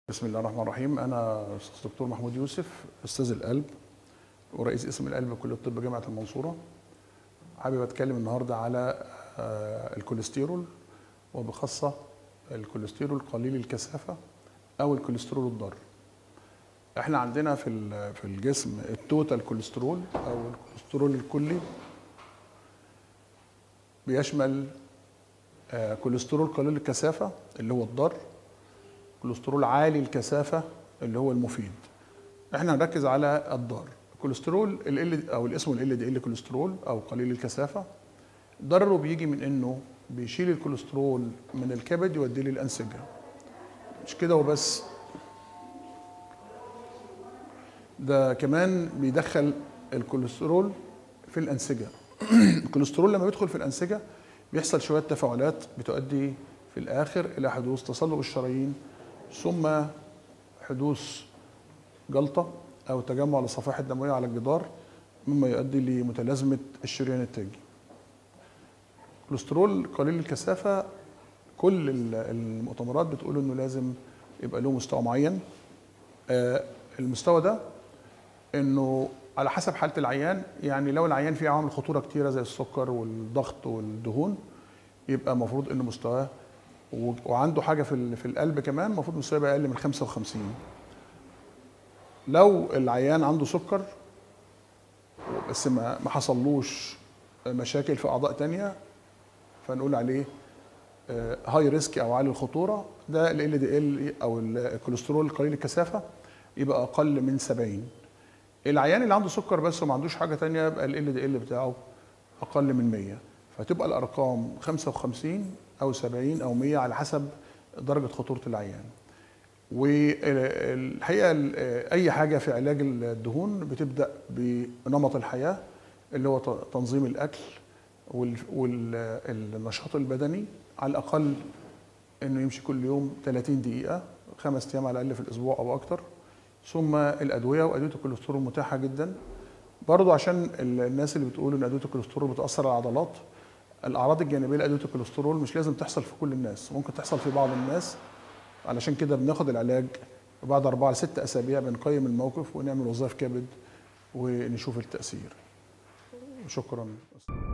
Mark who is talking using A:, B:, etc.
A: بسم الله الرحمن الرحيم انا استاذ دكتور محمود يوسف استاذ القلب ورئيس قسم القلب بكليه الطب جامعه المنصوره حابب اتكلم النهارده على آه، الكوليسترول وبخاصه الكوليسترول قليل الكثافه او الكوليسترول الضار احنا عندنا في ال- في الجسم التوتال كوليسترول او الكوليسترول الكلي بيشمل آه، كوليسترول قليل الكثافه اللي هو الضار كوليسترول عالي الكثافه اللي هو المفيد احنا هنركز على الضار الكوليسترول ال او الاسم ال دي ال كوليسترول او قليل الكثافه ضرره بيجي من انه بيشيل الكوليسترول من الكبد يوديه للانسجه مش كده وبس ده كمان بيدخل الكوليسترول في الانسجه الكوليسترول لما بيدخل في الانسجه بيحصل شويه تفاعلات بتؤدي في الاخر الى حدوث تصلب الشرايين ثم حدوث جلطه او تجمع للصفائح الدمويه على الجدار مما يؤدي لمتلازمه الشريان التاجي الكوليسترول قليل الكثافه كل ال- المؤتمرات بتقول انه لازم يبقى له مستوى معين آه، المستوى ده انه على حسب حاله العيان يعني لو العيان فيه عوامل خطوره كتيره زي السكر والضغط والدهون يبقى المفروض ان مستواه و- وعنده حاجه في ال- في القلب كمان المفروض مستواه يبقى اقل من 55 لو العيان عنده سكر بس ما ما حصلوش مشاكل في اعضاء تانية فنقول عليه هاي ريسك او عالي الخطوره ده ال دي ال او الكوليسترول قليل الكثافه يبقى اقل من 70 العيان اللي عنده سكر بس وما عندوش حاجه تانية يبقى ال دي ال بتاعه اقل من 100 فتبقى الارقام 55 او 70 او 100 على حسب درجه خطوره العيان والحقيقه ال- اي حاجه في علاج الدهون بتبدا بنمط الحياه اللي هو ت- تنظيم الاكل والنشاط البدني على الاقل انه يمشي كل يوم 30 دقيقه خمس ايام على الاقل في الاسبوع او اكتر ثم الادويه وادويه الكوليسترول متاحه جدا برضو عشان ال- الناس اللي بتقول ان ادويه الكوليسترول بتاثر على العضلات الاعراض الجانبيه لادويه الكوليسترول مش لازم تحصل في كل الناس ممكن تحصل في بعض الناس علشان كده بناخد العلاج بعد أربعة لست أسابيع بنقيم الموقف ونعمل وظائف كبد ونشوف التأثير شكرا